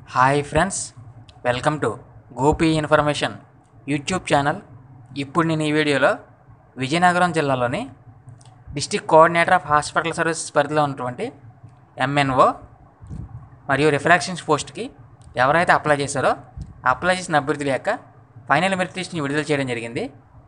hi friends welcome to Gopi information YouTube channel ఇప్పుడు నేను ఈ వీడియోలో విజయనగరం జిల్లాలోని district coordinator of hospital services పరిధిలో ఉన్నటువంటి ఎంఎన్ఓ మరియు రిఫ్రాక్షన్స్ పోస్ట్కి ఎవరైతే అప్లై చేశారో అప్లై చేసిన అభ్యర్థుల యొక్క ఫైనల్ మెరిట్ లిస్ట్ని విడుదల చేయడం జరిగింది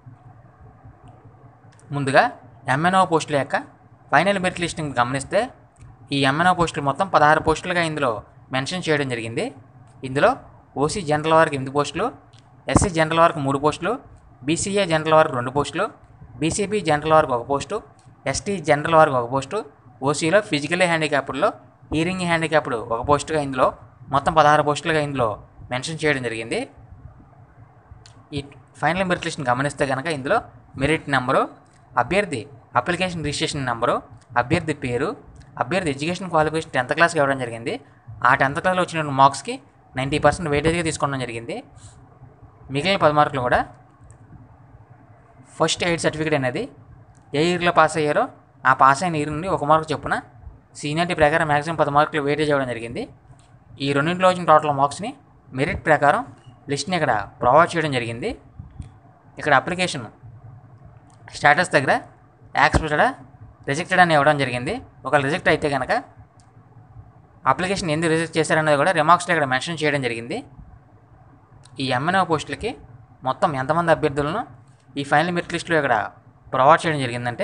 ముందుగా ఎంఎన్ఓ పోస్టుల యొక్క ఫైనల్ మెరిట్ లిస్ట్ని గమనిస్తే ఈ ఎంఎన్ఓ పోస్టులు మొత్తం పదహారు పోస్టులుగా ఇందులో మెన్షన్ చేయడం జరిగింది ఇందులో ఓసీ జనరల్ వారికి ఎనిమిది పోస్టులు ఎస్సీ జనరల్ వారికి మూడు పోస్టులు బీసీఏ జనరల్ వారికి రెండు పోస్టులు బీసీబీ జనరల్ వారికి ఒక పోస్టు ఎస్టీ జనరల్ వారికి ఒక పోస్టు ఓసీలో ఫిజికల్ హ్యాండిక్యాప్డ్లో హీరింగ్ హ్యాండిక్యాప్డ్ ఒక పోస్టుగా ఇందులో మొత్తం పదహారు పోస్టులుగా ఇందులో మెన్షన్ చేయడం జరిగింది ఈ ఫైనల్ మెరిట్ లిస్ట్ని గమనిస్తే కనుక ఇందులో మెరిట్ నెంబరు అభ్యర్థి అప్లికేషన్ రిజిస్ట్రేషన్ నెంబరు అభ్యర్థి పేరు అభ్యర్థి ఎడ్యుకేషన్ క్వాలిఫికేషన్ టెన్త్ క్లాస్కి ఇవ్వడం జరిగింది ఆ టెన్త్ క్లాస్లో వచ్చిన మార్క్స్కి నైంటీ పర్సెంట్ వెయిటేజ్గా తీసుకోవడం జరిగింది మిగిలిన పది మార్కులు కూడా ఫస్ట్ ఎయిడ్ సర్టిఫికేట్ అనేది ఏ ఇయర్లో పాస్ అయ్యారో ఆ పాస్ అయిన ఇయర్ నుండి ఒక మార్కు చొప్పున సీనియారిటీ ప్రకారం మ్యాక్సిమం పది మార్కులు వెయిటేజ్ ఇవ్వడం జరిగింది ఈ రెండింటిలో వచ్చిన టోటల్ మార్క్స్ని మెరిట్ ప్రకారం లిస్ట్ని ఇక్కడ ప్రొవైడ్ చేయడం జరిగింది ఇక్కడ అప్లికేషన్ స్టేటస్ దగ్గర యాక్సెప్టెడ్ రిజెక్టెడ్ అని ఇవ్వడం జరిగింది ఒకవేళ రిజెక్ట్ అయితే కనుక అప్లికేషన్ ఎందుకు రిజెక్ట్ చేశారనేది కూడా రిమార్క్స్లో ఇక్కడ మెన్షన్ చేయడం జరిగింది ఈ ఎంఎన్ఓ పోస్టులకి మొత్తం ఎంతమంది అభ్యర్థులను ఈ ఫైనల్ మెరిట్ లిస్టులో ఇక్కడ ప్రొవైడ్ చేయడం జరిగిందంటే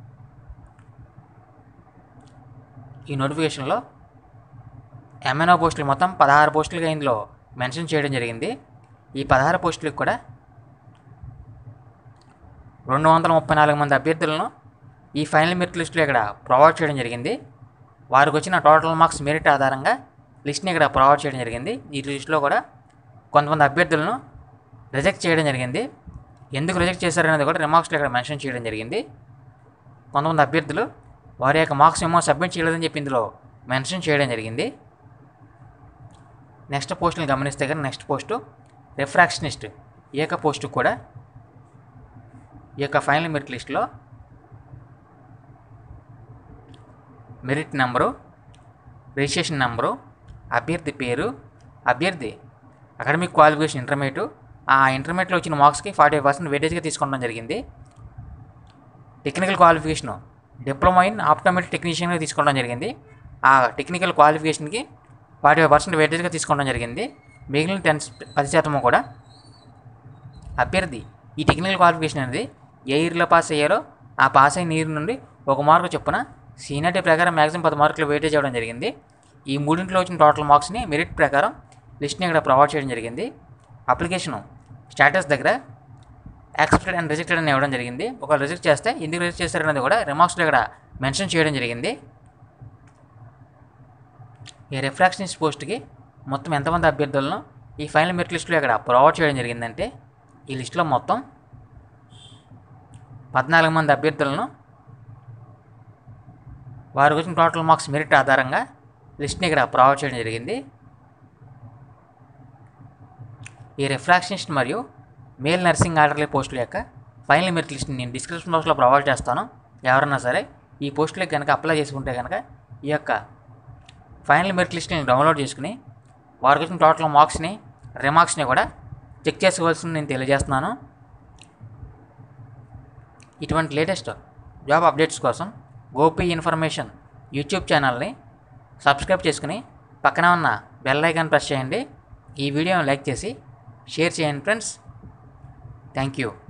ఈ నోటిఫికేషన్లో ఎంఎన్ఓ పోస్టులు మొత్తం పదహారు పోస్టులుగా ఇందులో మెన్షన్ చేయడం జరిగింది ఈ పదహారు పోస్టులకు కూడా రెండు వందల ముప్పై నాలుగు మంది అభ్యర్థులను ఈ ఫైనల్ మెరిట్ లిస్టులో ఇక్కడ ప్రొవైడ్ చేయడం జరిగింది వారికి వచ్చిన టోటల్ మార్క్స్ మెరిట్ ఆధారంగా లిస్ట్ని ఇక్కడ ప్రొవైడ్ చేయడం జరిగింది ఈ లిస్టులో కూడా కొంతమంది అభ్యర్థులను రిజెక్ట్ చేయడం జరిగింది ఎందుకు రిజెక్ట్ చేశారనేది కూడా రిమార్క్స్లో ఇక్కడ మెన్షన్ చేయడం జరిగింది కొంతమంది అభ్యర్థులు వారి యొక్క మార్క్స్ ఏమో సబ్మిట్ చేయలేదని చెప్పి ఇందులో మెన్షన్ చేయడం జరిగింది నెక్స్ట్ పోస్టుని గమనిస్తే కానీ నెక్స్ట్ పోస్టు రిఫ్రాక్షనిస్ట్ ఈ యొక్క పోస్టు కూడా ఈ యొక్క ఫైనల్ మెరిట్ లిస్ట్లో మెరిట్ నెంబరు రిజిస్ట్రేషన్ నెంబరు అభ్యర్థి పేరు అభ్యర్థి అకాడమిక్ క్వాలిఫికేషన్ ఇంటర్మీడియట్ ఆ ఇంటర్మీడియట్లో వచ్చిన మార్క్స్కి ఫార్టీ ఫైవ్ పర్సెంట్ వెయిటేజ్గా తీసుకోవడం జరిగింది technical qualification diploma in optometric టెక్నీషియన్గా తీసుకోవడం జరిగింది ఆ టెక్నికల్ క్వాలిఫికేషన్కి ఫార్టీ ఫైవ్ పర్సెంట్ వెయిటేజ్గా తీసుకోవడం జరిగింది మిగిలిన టెన్ పది శాతము కూడా అభ్యర్థి ఈ టెక్నికల్ క్వాలిఫికేషన్ అనేది ఏ ఇయర్లో పాస్ అయ్యారో ఆ పాస్ అయిన ఇయర్ నుండి ఒక మార్కు చొప్పున సీనియారిటీ ప్రకారం మ్యాక్సిమం పది మార్కులు వెయిటేజ్ అవ్వడం జరిగింది ఈ మూడింటిలో వచ్చిన టోటల్ మార్క్స్ని మెరిట్ ప్రకారం లిస్ట్ని ఇక్కడ ప్రొవైడ్ చేయడం జరిగింది అప్లికేషను స్టేటస్ దగ్గర యాక్సెప్టెడ్ అండ్ రిజెక్టెడ్ అని ఇవ్వడం జరిగింది ఒకవేళ రిజెక్ట్ చేస్తే ఎందుకు రిజెక్ట్ చేశారనేది కూడా రిమార్క్స్లో ఇక్కడ మెన్షన్ చేయడం జరిగింది ఈ రిఫ్రాక్షన్స్ పోస్ట్కి మొత్తం ఎంతమంది అభ్యర్థులను ఈ ఫైనల్ మెరిట్ లిస్టులో ఇక్కడ ప్రొవైడ్ చేయడం జరిగిందంటే ఈ లిస్టులో మొత్తం పద్నాలుగు మంది అభ్యర్థులను వారికి వచ్చిన టోటల్ మార్క్స్ మెరిట్ ఆధారంగా లిస్ట్ని ఇక్కడ ప్రొవైడ్ చేయడం జరిగింది ఈ రిఫ్రాక్షనిస్ట్ మరియు మేల్ నర్సింగ్ ఆర్డర్లీ పోస్టుల యొక్క ఫైనల్ మెరిట్ లిస్ట్ని నేను డిస్క్రిప్షన్ బాక్స్లో ప్రొవైడ్ చేస్తాను ఎవరన్నా సరే ఈ పోస్టులకు కనుక అప్లై చేసుకుంటే కనుక ఈ యొక్క ఫైనల్ మెరిట్ లిస్ట్ని డౌన్లోడ్ చేసుకుని వారికి వచ్చిన టోటల్ మార్క్స్ని రిమార్క్స్ని కూడా చెక్ చేసుకోవాల్సింది నేను తెలియజేస్తున్నాను ఇటువంటి లేటెస్ట్ జాబ్ అప్డేట్స్ కోసం గోపి ఇన్ఫర్మేషన్ యూట్యూబ్ ఛానల్ని సబ్స్క్రైబ్ చేసుకుని పక్కన ఉన్న బెల్ ఐకాన్ ప్రెస్ చేయండి ఈ వీడియోని లైక్ చేసి షేర్ చేయండి ఫ్రెండ్స్ థ్యాంక్ యూ